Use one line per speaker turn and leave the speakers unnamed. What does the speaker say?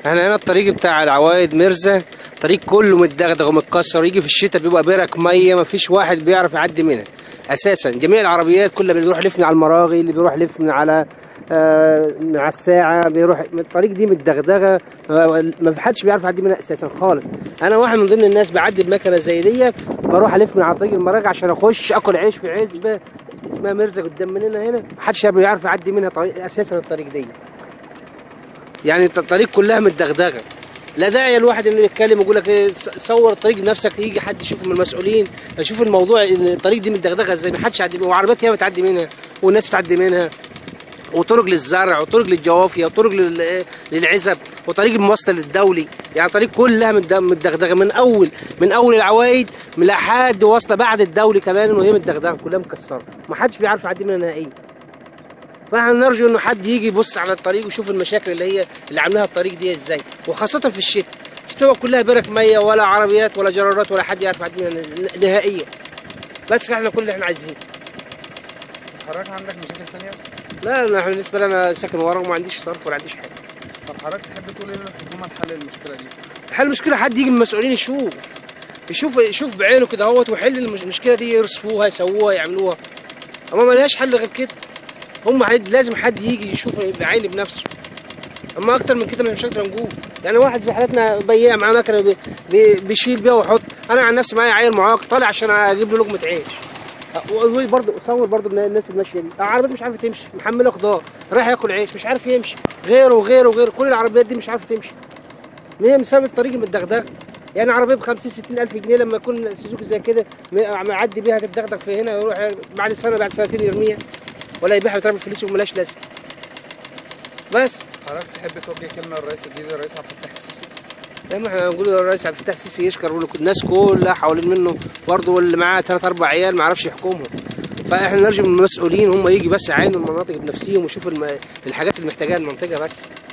احنا هنا الطريق بتاع العوايد مرزا طريق كله متدغدغ ومتكسر يجي في الشتاء بيبقى برك ميه ما فيش واحد بيعرف يعدي منها اساسا جميع العربيات كلها بيروح يلف من على المراغي اللي بيروح يلف من على آه من على الساعه بيروح الطريق دي متدغدغه آه، ما في حدش بيعرف يعدي منها اساسا خالص انا واحد من ضمن الناس بعدي بمكنه زي ديت بروح الف من على طريق المراغي عشان اخش اكل عيش في عزبه اسمها مرزا قدام مننا هنا محدش بيعرف يعدي منها طريق اساسا الطريق دي يعني الطريق كلها متدغدغه لا داعي الواحد انه يتكلم ويقول لك إيه، ص- صور الطريق بنفسك يجي حد يشوف من المسؤولين يشوف الموضوع إن الطريق دي متدغدغه ازاي ما حدش يعدي منها وعربيات ياما بتعدي منها والناس بتعدي منها وطرق للزرع وطرق للجوافيه وطرق لل- للعزب وطريق المواصله للدولي يعني طريق كلها متد- متدغدغه من اول من اول العوايد من لحد واصله بعد الدولي كمان وهي متدغدغه كلها مكسره ما حدش بيعرف يعدي منها نهائيا فاحنا نرجو انه حد يجي يبص على الطريق ويشوف المشاكل اللي هي اللي عاملاها الطريق دي ازاي وخاصه في الشتاء الشتاء كلها برك ميه ولا عربيات ولا جرارات ولا حد يعرف يعدي منها نهائيا بس احنا كل اللي احنا عايزينه
حضرتك عندك مشاكل تانية؟
لا انا بالنسبه لي انا ساكن ورا وما عنديش صرف ولا عنديش حاجه
طب حضرتك تحب تقول ايه للحكومة لحل المشكلة دي؟
حل المشكله حد يجي من المسؤولين يشوف يشوف يشوف بعينه كده اهوت ويحل المش- المشكله دي يرصفوها يسووها يعملوها اما ما لهاش حل غير كده هم حد لازم حد يجي يشوف بعينه بنفسه اما اكتر من كده مش هنقدر نقول يعني واحد زي حالتنا بياع معاه مكنه بي- بي- بيشيل بيها ويحط انا عن نفسي معايا عيل معاق طالع عشان اجيب له لقمه عيش برضه صور برضه الناس الماشيه دي العربيات مش عارفه تمشي محمله خضار رايح ياكل عيش مش عارف يمشي غيره وغيره وغيره كل العربيات دي مش عارفه تمشي هي بسبب الطريق المتدغدغ يعني عربيه ب 50 60 الف جنيه لما يكون سوزوكي زي كده م- معدي بيها تتدغدغ في هنا يروح بعد سنه بعد سنتين يرميها ولا يبيعها ويترمي فلوس وملاش لازمه بس
حضرتك تحب توجه كلمة للرئيس الجديد الرئيس عبد الفتاح السيسي؟
لما احنا نقول الرئيس عبد الفتاح السيسي يشكر ويقول لك الناس كلها حوالين منه برضه واللي معاه ثلاث اربع عيال ما عرفش يحكمهم فاحنا نرجو من المسؤولين هم يجي بس يعاينوا المناطق بنفسهم ويشوفوا الم- الحاجات اللي محتاجاها المنطقه بس